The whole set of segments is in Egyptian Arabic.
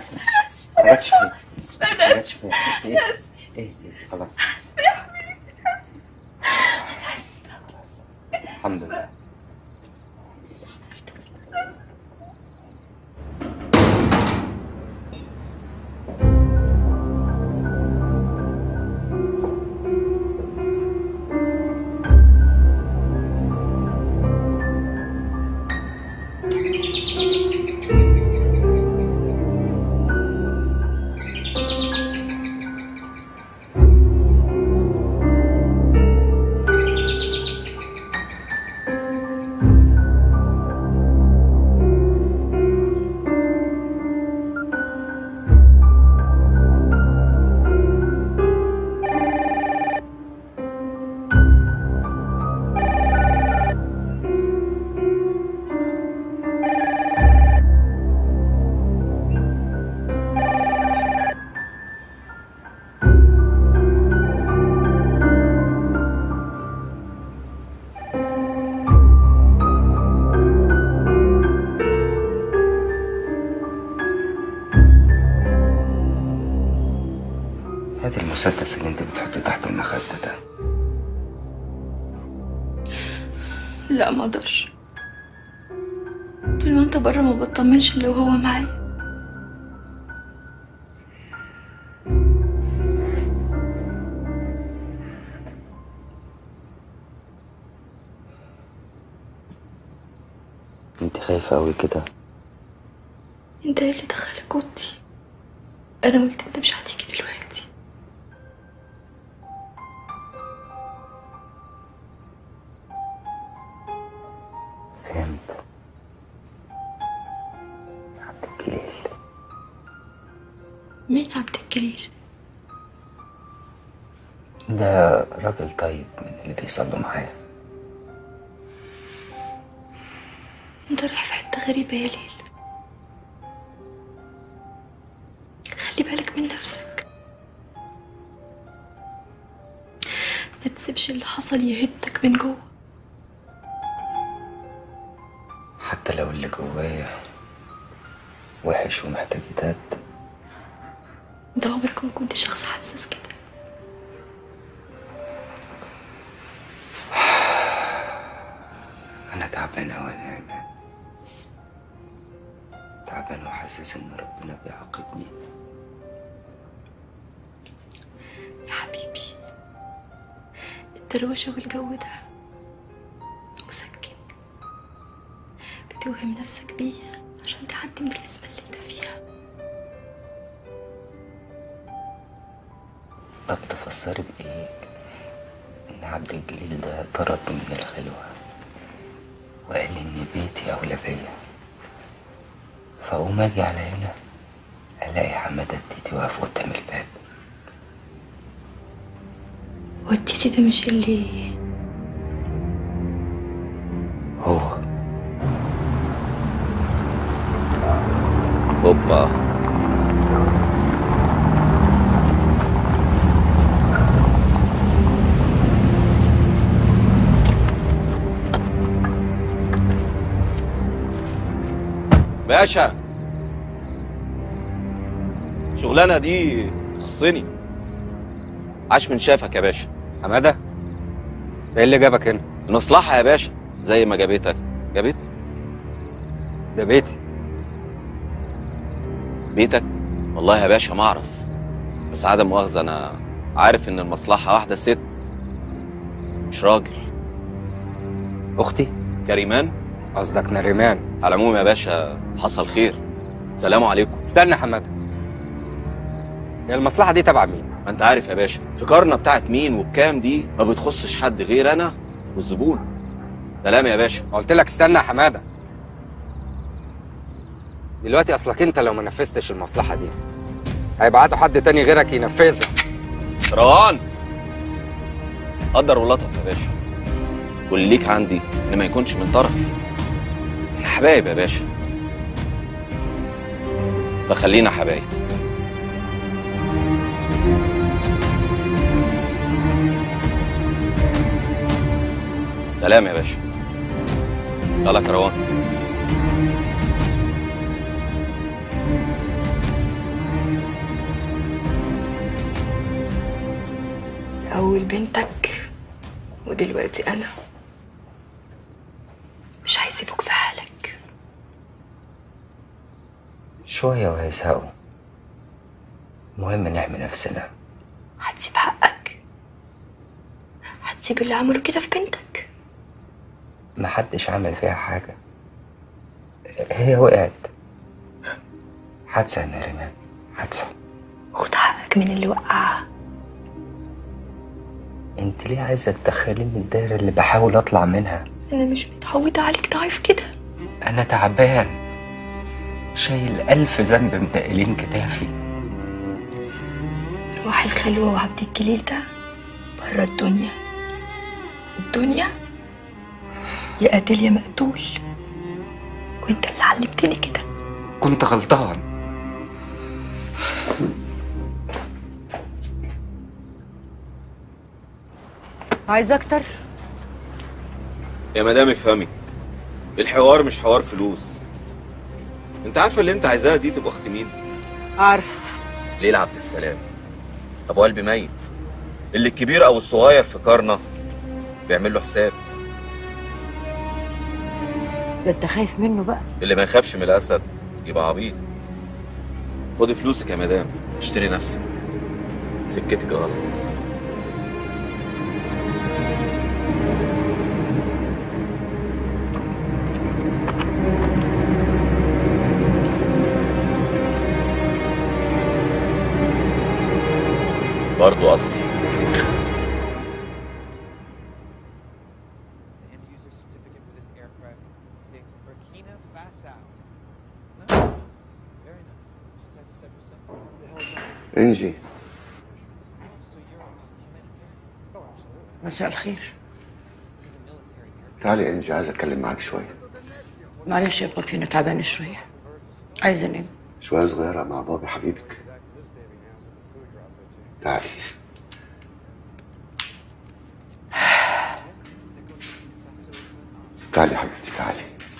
اسفه اسفه ما جاتش فيك اسفه ما انا جاتش اسفه فيك انا ايه اسفه ايه ايه خلاص اسفه يا حبيبي انا اسفه خلاص الحمد لله هات المسدس اللي انت بتحطه تحت المخدة ده لا ما اقدرش طول ما انت بره ما بطمنش لو هو معايا انت خايفة قوي كده انت ايه اللي دخلك اوضتي انا قلت انت مش هتيجي دلوقتي فهمت عبد الجليل مين عبد الجليل ده راجل طيب من اللي بيصلوا معايا انت رايح في حته غريبه يا ليل خلي بالك من نفسك ما تسيبش اللي حصل يهدك من جوه حتى لو اللي جوايا وحش ومحتاج يتهد انت عمرك ما كنت شخص حساس كده انا تعبان اوي يا نعمان تعبان وحاسس ان ربنا بيعاقبني يا حبيبي الدروشة والجو ده مسكن بتوهم نفسك بيه عشان تعدي من الأزمة اللي انت فيها طب تفسري بايه ان عبد الجليل ده طردني من الخلوة وقال لي ان بيتي اولى بيا فاقوم اجي على هنا الاقي حمادة تيتي واقف قدام الباب والتيتي ده مش اللي هو هوبا باشا شغلانة دي تخصني عاش من شافك يا باشا حماده ده ايه اللي جابك هنا المصلحة يا باشا زي ما جابتك جابت ده بيتي بيتك والله يا باشا ما اعرف بس عدم مؤاخذة انا عارف ان المصلحة واحدة ست مش راجل اختي كريمان قصدك نريمان على العموم يا باشا حصل خير سلام عليكم استنى يا حماده هي المصلحه دي تبع مين ما انت عارف يا باشا فكرنا بتاعت مين وبكام دي ما بتخصش حد غير انا والزبون سلام يا باشا قلت لك استنى يا حماده دلوقتي اصلك انت لو ما نفذتش المصلحه دي هيبعتوا حد تاني غيرك ينفذها روان قدر ولطف يا باشا واللي ليك عندي ان ما يكونش من طرفي احنا حبايب يا باشا فخلينا حبايب سلام يا باشا يلا كروان الأول بنتك ودلوقتي أنا مش هيسيبوك في حالك شوية وهيزهقوا المهم نحمي نفسنا هتسيب حقك هتسيب اللي عملوا كده في بنتك محدش عمل فيها حاجة هي وقعت حادثة يا ناريمان حادثة خد حقك من اللي وقعها انت ليه عايزة تدخليني الدايرة اللي بحاول اطلع منها أنا مش متعودة عليك ضعيف كده انا تعبان شايل الف ذنب متقلين كتافي روح الخلوة وعبد الجليل ده بره الدنيا الدنيا يا قاتل يا مقتول وانت اللي علمتني كده كنت غلطان عايز اكتر يا مدام افهمي الحوار مش حوار فلوس انت عارفه اللي انت عايزاها دي تبقى اخت مين عارف ليلى عبد السلام ابو قلبي ميت اللي الكبير او الصغير في كارنا بيعمل له حساب ده انت خايف منه بقى اللي ما يخافش من الاسد يبقى عبيط خدي فلوسك يا مدام اشتري نفسك سكتك غلط برضو اصلي The end user certificate for this aircraft states Burkina Faso. Very nice. She's had to set herself. انجي So you're a humanitarian? Oh, absolutely. مساء الخير This is a military aircraft. تعالي انجي عايز اتكلم معاك شويه معلش يا بابي انا تعبانه شويه عايزه انام شويه صغيره مع بابي حبيبك تعالي تعالي يا حبيبتي تعالي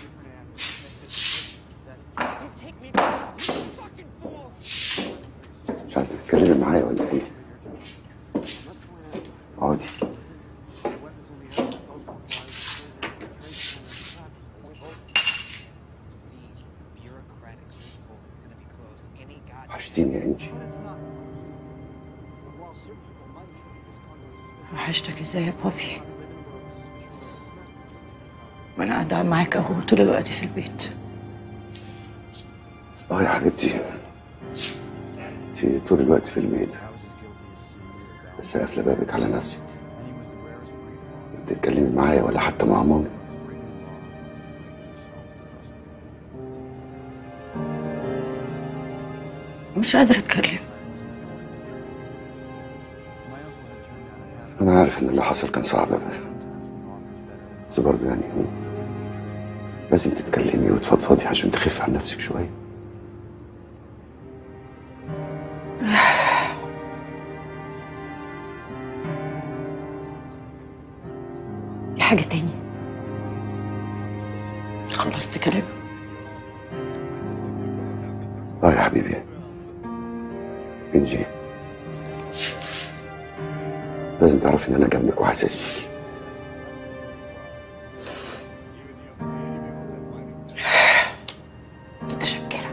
مش عايزه تتكلمي معايا ولا ايه اقعدي The bureaucratic loophole is going to be closed any goddamn وحشتيني يا انجي وحشتك ازاي يا بابي ما انا قاعده معاك اهو طول الوقت في البيت اه يا حبيبتي انت طول الوقت في البيت بس قافله بابك على نفسك ما بتتكلمي معايا ولا حتى مع مامي مش قادره اتكلم انا عارف ان اللي حصل كان صعب يا باشا بس برضه يعني هم، لازم تتكلمي وتفضفضي عشان تخفي عن نفسك شويه في حاجه تاني خلصت كلام اه يا حبيبي انجي لازم تعرفي ان انا جنبك وحاسس بيكي متشكره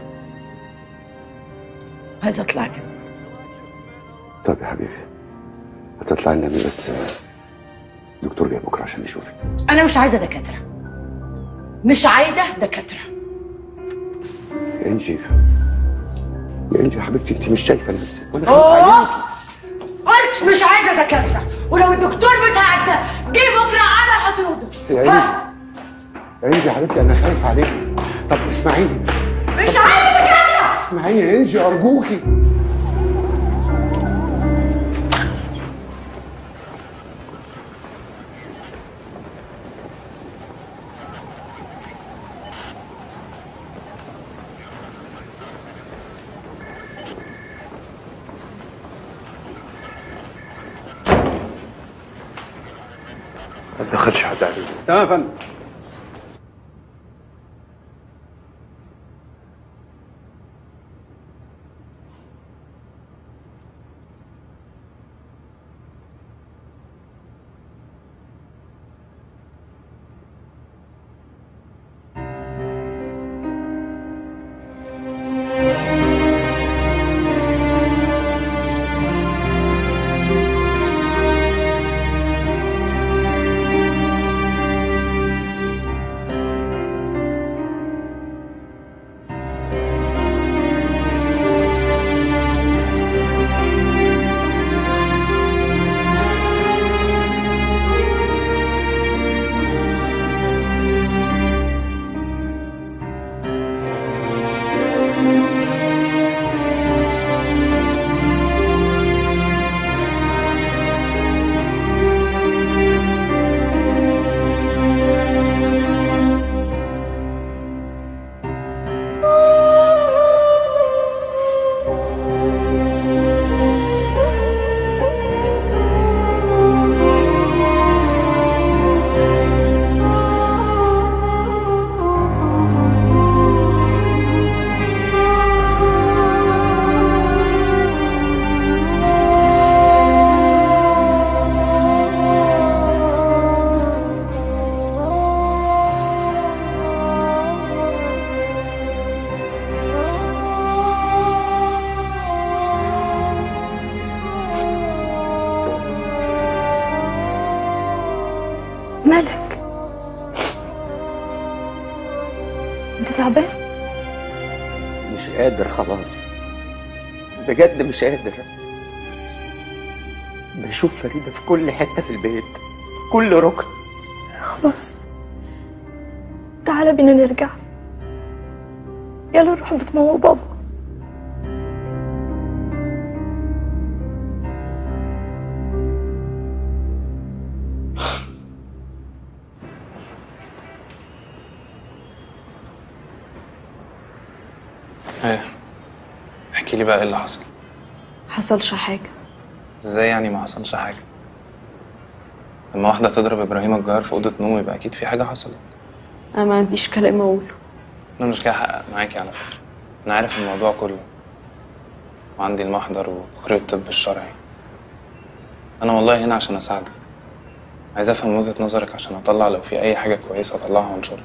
عايزه اطلع انام طب يا حبيبي هتطلعي نامي بس آه، الدكتور جاي بكره عشان يشوفك انا مش عايزه دكاتره مش عايزه دكاتره يا انجي يا انجي يا حبيبتي انت مش شايفه نفسك وانا خايف أوه! عليكي قلت مش عايزه دكاتره ولو الدكتور بتاعك ده جه بكره انا هطرده يا انجي يا انجي يا حبيبتي انا خايف عليكي طب اسمعيني مش عايزه دكاتره اسمعيني يا انجي ارجوكي ما تدخلش حد عليك تمام يا فندم مالك انت تعبان مش قادر خلاص بجد مش قادر بشوف فريدة في كل حتة في البيت كل ركن خلاص تعالى بينا نرجع يلا نروح بيت ماما وبابا ايه احكي لي بقى ايه اللي حصل حصلش حاجة ازاي يعني ما حصلش حاجه لما واحده تضرب ابراهيم الجار في اوضه نومه يبقى اكيد في حاجه حصلت أنا ما عنديش كلام أقوله انا مش جاي احقق معاكي على فكره انا عارف الموضوع كله وعندي المحضر وتقرير الطب الشرعي انا والله هنا عشان اساعدك عايز افهم وجهه نظرك عشان اطلع لو في اي حاجه كويسه اطلعها وانشرها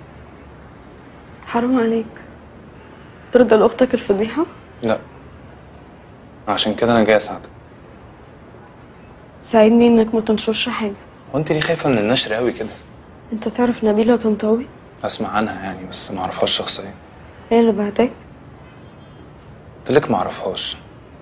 حرام عليك ترضى لأختك الفضيحة؟ لا عشان كده انا جاي اساعدك ساعدني إنك ما تنشرش حاجة وانت ليه خايفه من النشر قوي كده أنت تعرف نبيلة طنطاوي؟ اسمع عنها يعني بس ما اعرفهاش شخصيا هي اللي بعتك؟ قلت لك ما اعرفهاش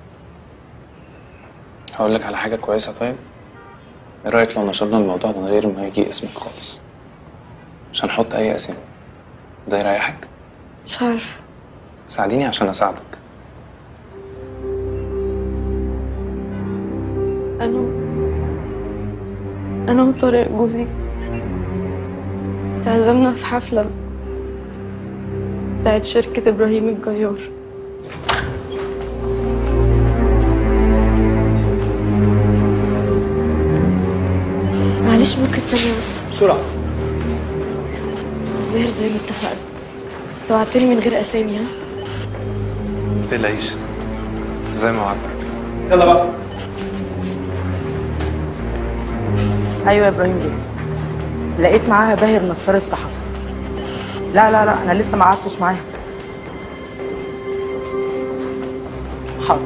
هقول لك على حاجه كويسه طيب ايه رايك لو نشرنا الموضوع من غير ما يجي اسمك خالص مش هنحط اي اسامي ده يريحك مش عارفة ساعديني عشان اساعدك أنا أنا وطارق جوزي تعزمنا في حفلة بتاعت شركة إبراهيم الجيار معلش ممكن ثانية بس بسرعة أستاذ باهر زي ما اتفقنا توعدتني من غير أسامي ها ما تقلقيش زي ما وعدتك يلا بقى ايوه يا ابراهيم بيه لقيت معاها باهر نصار الصحفي لا لا لا انا لسه ما قعدتش معاها حاضر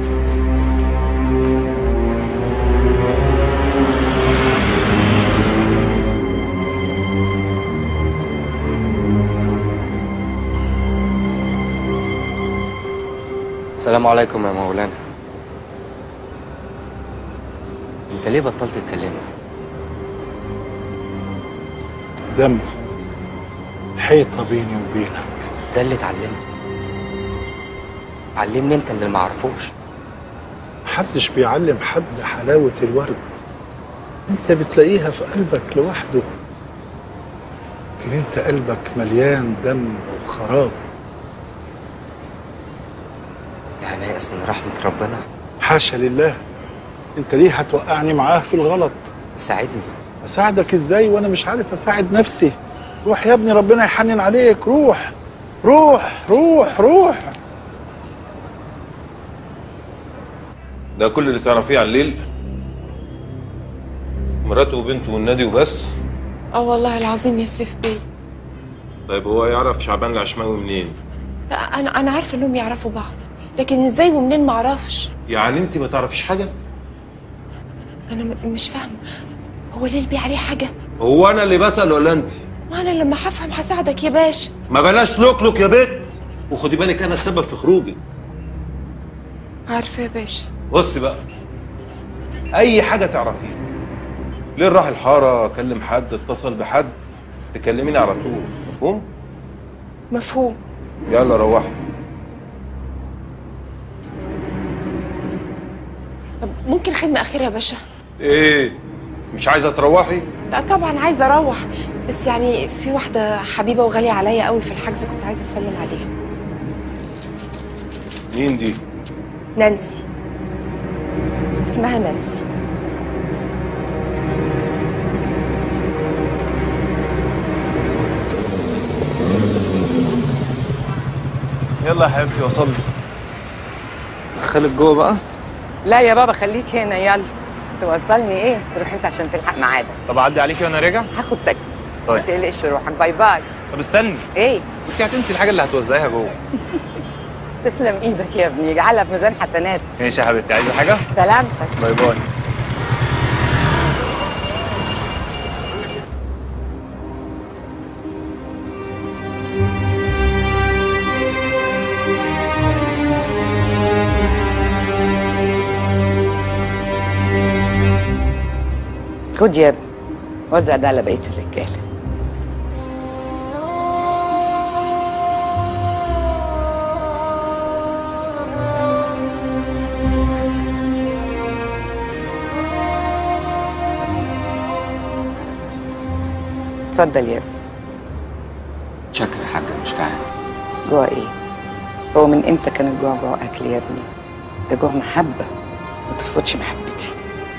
السلام عليكم يا مولانا انت ليه بطلت تكلمني دم حيطة بيني وبينك ده اللي اتعلمته علمني انت اللي ما اعرفوش محدش بيعلم حد حلاوة الورد انت بتلاقيها في قلبك لوحده لكن انت قلبك مليان دم وخراب يعني يأس من رحمة ربنا حاشا لله انت ليه هتوقعني معاه في الغلط ساعدني اساعدك ازاي وانا مش عارف اساعد نفسي روح يا ابني ربنا يحنن عليك روح روح روح روح ده كل اللي تعرفيه عن ليل مراته وبنته والنادي وبس اه والله العظيم يا سيف بيه طيب هو يعرف شعبان العشماوي منين لا، انا انا عارفه انهم يعرفوا بعض لكن ازاي ومنين ما اعرفش يعني انت ما تعرفيش حاجه انا م- مش فاهمه هو ليه البيه عليه حاجه هو انا اللي بسال ولا انت ما انا لما هفهم هساعدك يا باشا ما بلاش لوكلوك يا بت وخدي بالك انا السبب في خروجي عارفه يا باشا بصي بقى اي حاجه تعرفيها ليه راح الحاره اكلم حد اتصل بحد تكلميني على طول مفهوم مفهوم يلا روحي طب ممكن خدمه اخيره يا باشا ايه مش عايزه تروحي لا طبعا عايزه اروح بس يعني في واحده حبيبه وغاليه عليا قوي في الحجز كنت عايزه اسلم عليها مين دي نانسي اسمها نانسي يلا يا حبيبتي وصلنا دخلك جوه بقى لا يا بابا خليك هنا يلا توصلني ايه تروح انت عشان تلحق ميعادك طب اعدي عليكي وانا راجع هاخد تاكسي طيب. ما تقلقش روحك باي باي طب استني ايه انت هتنسي الحاجه اللي هتوزعيها جوه تسلم ايدك يا ابني اجعلها في ميزان حسنات ماشي يا حبيبتي عايزه حاجه سلامتك باي باي خد يا ابني وزع ده على بقيه الرجاله اتفضل يا ابني شكرا يا حاجه مش جعان جوع ايه هو من امتى كان الجوع جوع اكل يا ابني ده جوع محبه ما ترفضش محبتي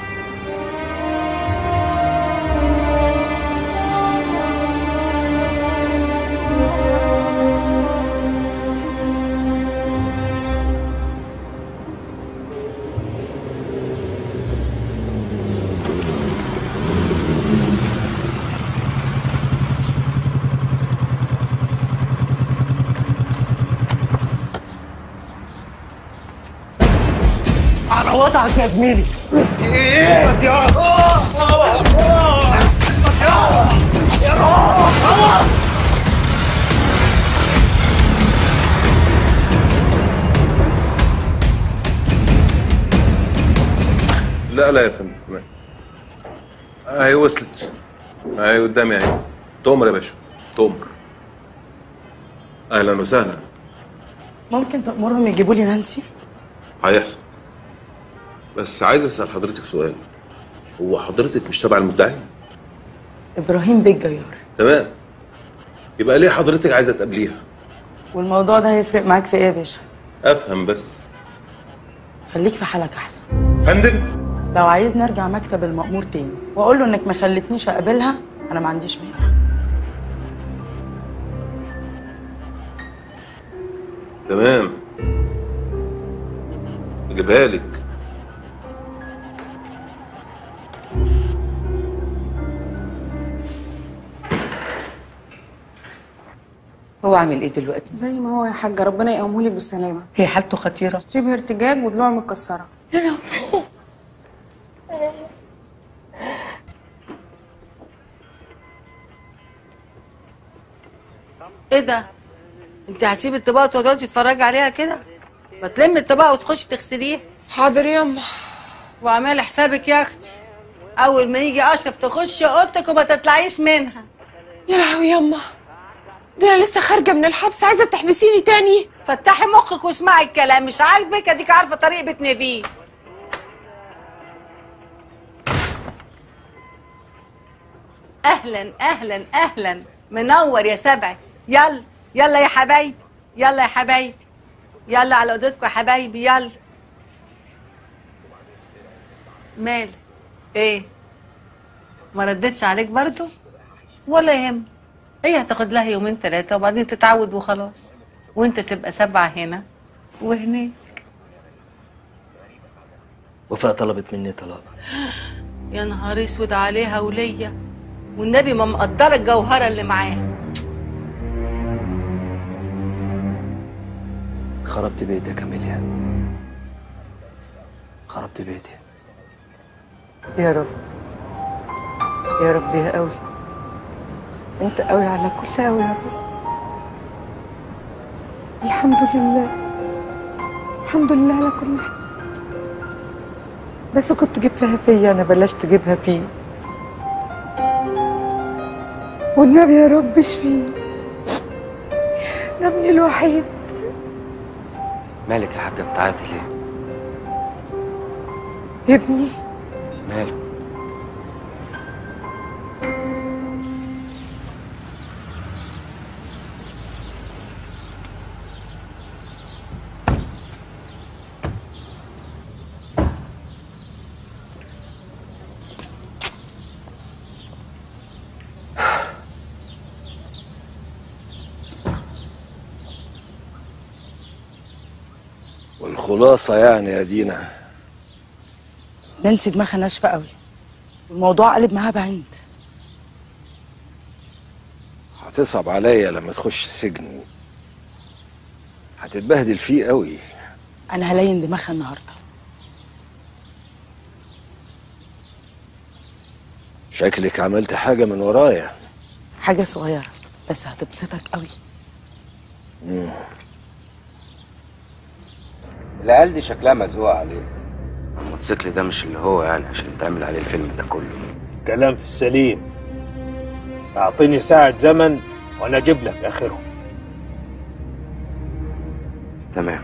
على وضعك يا زميلي ايه اثبت يا لا لا يا فندم تمام اهي وصلت اهي قدامي اهي تؤمر يا باشا تؤمر اهلا وسهلا ممكن تأمرهم يجيبوا لي نانسي هيحصل بس عايز اسال حضرتك سؤال هو حضرتك مش تبع المدعي ابراهيم بيك جيار تمام يبقى ليه حضرتك عايزه تقابليها والموضوع ده هيفرق معاك في ايه يا باشا افهم بس خليك في حالك احسن فندم لو عايز نرجع مكتب المأمور تاني واقول له انك ما خلتنيش اقابلها انا ما عنديش مانع تمام اجيبها لك هو عامل ايه دلوقتي زي ما هو يا حاجة ربنا يقومهولك بالسلامة هي حالته خطيره شبه ارتجاج وضلوع متكسرة ايه ده؟ انت هتسيب الطباق وتقعدي تتفرجي عليها كده؟ ما تلمي الطباق وتخشي تغسليه حاضر يما واعملي حسابك يا اختي اول ما يجي اشرف تخشي اوضتك وما تطلعيش منها يا لهوي يما ده انا لسه خارجه من الحبس عايزه تحبسيني تاني فتحي مخك واسمعي الكلام مش عاجبك اديك عارفه طريق بيت نيفين اهلا اهلا اهلا منور يا سبعي يلا يلا يا حبايبي يلا يا حبايبي يلا على اوضتكم يا حبايبي يلا مال ايه ما ردتش عليك برضو ولا يهم هي هتاخد لها يومين ثلاثة وبعدين تتعود وخلاص وانت تبقى سبعة هنا وهناك وفاء طلبت مني طلاق يا نهار اسود عليها وليا والنبي ما مقدرة الجوهرة اللي معاه خربت بيتي يا كاميليا خربت بيتي يا رب يا رب يا قوي انت قوي على كل قوي يا رب الحمد لله الحمد لله على كل حال بس كنت جبتها فيا انا بلاش تجيبها فيه والنبي يا رب اشفيه ده ابني الوحيد مالك يا حاجه بتعيطي ليه ابني ماله والخلاصة يعني يا دينا نانسي دماغها ناشفه قوي والموضوع قلب معاها بعند هتصعب عليا لما تخش السجن هتتبهدل فيه قوي انا هلين دماغها النهارده شكلك عملت حاجة من ورايا حاجه صغيره بس هتبسطك قوي مم. العيال دي شكلها مزوقة عليه الموتوسيكل ده مش اللي هو يعني عشان تعمل عليه الفيلم ده كله الكلام في السليم اعطيني ساعة زمن وانا اجيب لك اخره تمام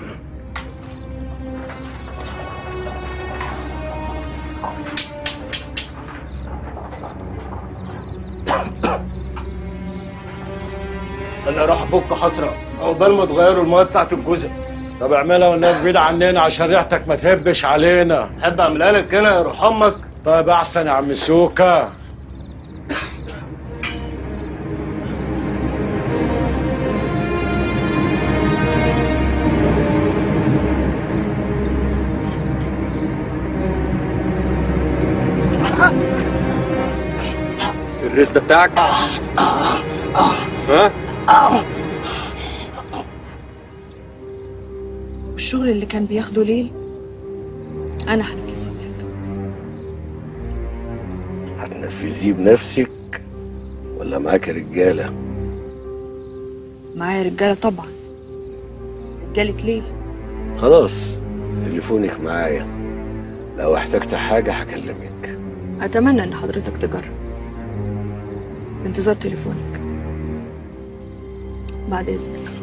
انا راح افك حسره عقبال ما تغيروا الميه بتاعت الجزء طب اعملها والناس بعيد عننا عشان ريحتك ما تهبش علينا تحب اعملها لك انا يا روح امك طيب احسن يا عم سوكا الريس ده بتاعك؟ ها؟ والشغل اللي كان بياخده ليل انا هنفذه لك هتنفذيه بنفسك ولا معاك رجالة معايا رجاله طبعا رجاله ليل خلاص تليفونك معايا لو احتجت حاجة هكلمك اتمنى ان حضرتك تجرب انتظار تليفونك بعد اذنك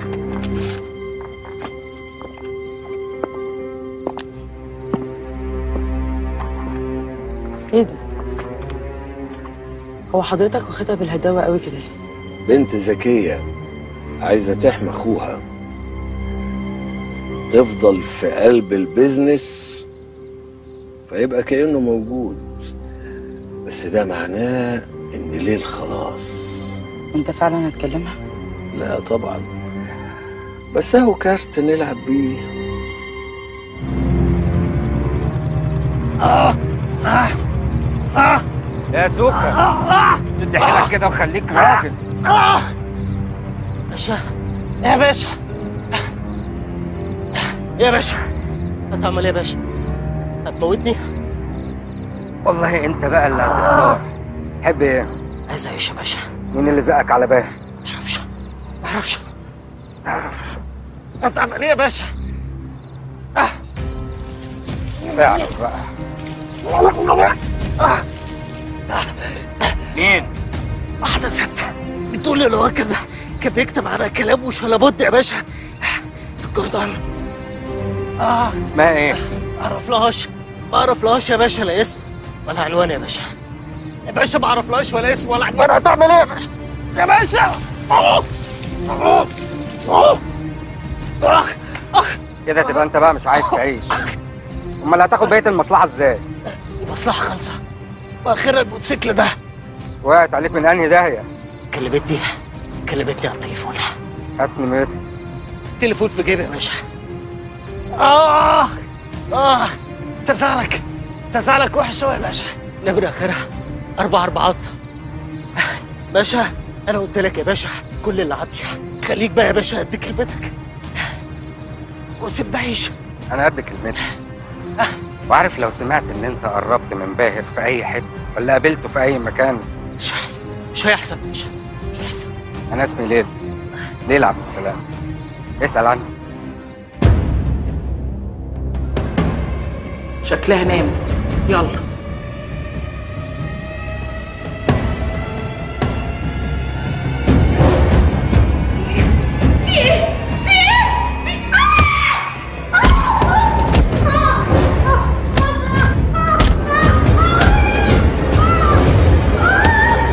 ايه ده هو حضرتك واخدها بالهداوه قوي كده ليه بنت ذكية عايزة تحمي أخوها تفضل في قلب البيزنس فيبقى كأنه موجود بس ده معناه إن ليل خلاص انت فعلا هتكلمها لا طبعا بس اهو كارت نلعب بيه آه آه آه يا سوكا شد حيلك كده وخليك راجل آه باشا يا باشا يا باشا هتعمل ايه يا باشا؟ هتموتني؟ والله انت بقى اللي هتختار تحب ايه؟ عايز اعيش يا باشا مين اللي زقك على باهر؟ معرفش معرفش تعرفش هتعمل ايه يا باشا؟ تعرف بقى مين؟ واحدة ست بتقول لي لو كان كان بيكتب على كلام وش ولا بد يا باشا في الجردان اه اسمها ايه؟ ما اعرفلهاش ما اعرفلهاش يا باشا لا اسم ولا عنوان يا باشا يا باشا ما اعرفلهاش ولا اسم ولا عنوان هتعمل ايه يا باشا؟ يا باشا آه. آه. آه. آخ. آخ. كده تبقى انت بقى مش عايز تعيش امال هتاخد بقيه المصلحه ازاي؟ المصلحة خالصة واخرها الموتوسيكل ده وقعت عليك من انهي داهيه؟ كلمتني كلمتني على التليفون هات نمرتك التليفون في جيبي يا باشا آه آه تزعلك تزعلك وحش أوي يا باشا نمرة آخرها أربع أربعات باشا أنا قلت لك يا باشا كل اللي عندي خليك بقى يا باشا قد كلمتك وسيبني أعيش انا قد كلمتك وعارف لو سمعت ان انت قربت من باهر في اي حته ولا قابلته في اي مكان مش هيحصل مش هيحصل مش مش هيحصل انا اسمي ليل ليل عبد السلام اسال عني شكلها نامت يلا